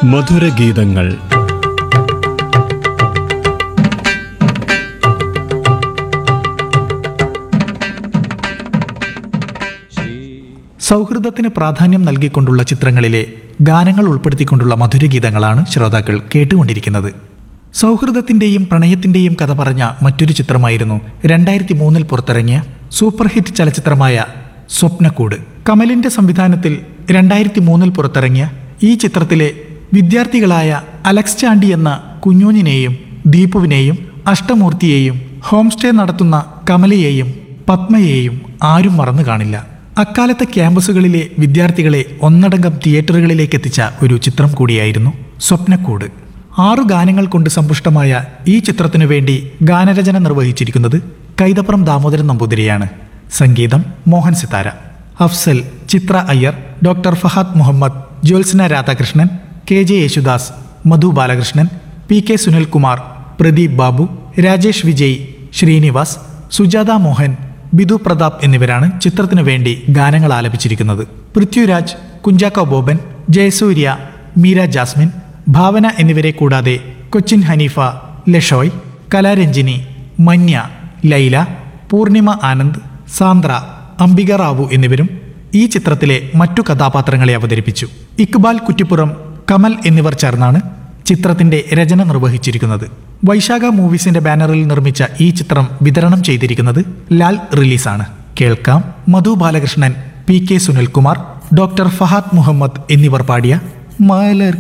മധുരഗീതങ്ങൾ സൗഹൃദത്തിന് പ്രാധാന്യം നൽകിക്കൊണ്ടുള്ള ചിത്രങ്ങളിലെ ഗാനങ്ങൾ ഉൾപ്പെടുത്തിക്കൊണ്ടുള്ള മധുരഗീതങ്ങളാണ് ശ്രോതാക്കൾ കേട്ടുകൊണ്ടിരിക്കുന്നത് സൗഹൃദത്തിന്റെയും പ്രണയത്തിന്റെയും കഥ പറഞ്ഞ മറ്റൊരു ചിത്രമായിരുന്നു രണ്ടായിരത്തി മൂന്നിൽ പുറത്തിറങ്ങിയ സൂപ്പർ ഹിറ്റ് ചലച്ചിത്രമായ സ്വപ്നക്കൂട് കമലിന്റെ സംവിധാനത്തിൽ രണ്ടായിരത്തി മൂന്നിൽ പുറത്തിറങ്ങിയ ഈ ചിത്രത്തിലെ വിദ്യാർത്ഥികളായ അലക്സ് ചാണ്ടി എന്ന കുഞ്ഞൂഞ്ഞിനെയും ദീപുവിനെയും അഷ്ടമൂർത്തിയെയും ഹോം സ്റ്റേ നടത്തുന്ന കമലയെയും പത്മയെയും ആരും മറന്നു കാണില്ല അക്കാലത്തെ ക്യാമ്പസുകളിലെ വിദ്യാർത്ഥികളെ ഒന്നടങ്കം തിയേറ്ററുകളിലേക്ക് എത്തിച്ച ഒരു ചിത്രം കൂടിയായിരുന്നു സ്വപ്നക്കൂട് ആറു ഗാനങ്ങൾ കൊണ്ട് സമ്പുഷ്ടമായ ഈ ചിത്രത്തിനു വേണ്ടി ഗാനരചന നിർവഹിച്ചിരിക്കുന്നത് കൈതപ്പുറം ദാമോദരൻ നമ്പൂതിരിയാണ് സംഗീതം Mohan Sithara Afsal Chithra Iyer doctor Fahad Muhammad Jyotsna Radhakrishnan K J Yesudas Madhu Balakrishnan P K Sunilkumar Pradeep Babu Rajesh Vijay Srinivas Sujatha Mohan Bidu Prathap എന്നിവരാണ് ചിത്രത്തിനു വേണ്ടി ഗാനങ്ങൾ ആലപിച്ചിരിക്കുന്നത് പൃഥ്വിരാജ് കുഞ്ചാക്കോ ബോബൻ ജയസൂര്യ മീര ജാസ്മിൻ ഭാവന എന്നിവരെ കൂടാതെ കൊച്ചിൻ ഹനീഫ ലഷോയ് കലാരഞ്ജിനി മന്യ ലൈല പൂർണിമ ആനന്ദ് സാന്ദ്ര അംബിക റാവു എന്നിവരും ഈ ചിത്രത്തിലെ മറ്റു കഥാപാത്രങ്ങളെ അവതരിപ്പിച്ചു ഇക്ബാൽ കുറ്റിപ്പുറം കമൽ എന്നിവർ ചേർന്നാണ് ചിത്രത്തിന്റെ രചന നിർവഹിച്ചിരിക്കുന്നത് വൈശാഖ മൂവീസിന്റെ ബാനറിൽ നിർമ്മിച്ച ഈ ചിത്രം വിതരണം ചെയ്തിരിക്കുന്നത് ലാൽ റിലീസാണ് കേൾക്കാം Madhu Balakrishnan P K Sunilkumar doctor Fahad Muhammad എന്നിവർ പാടിയ മലർ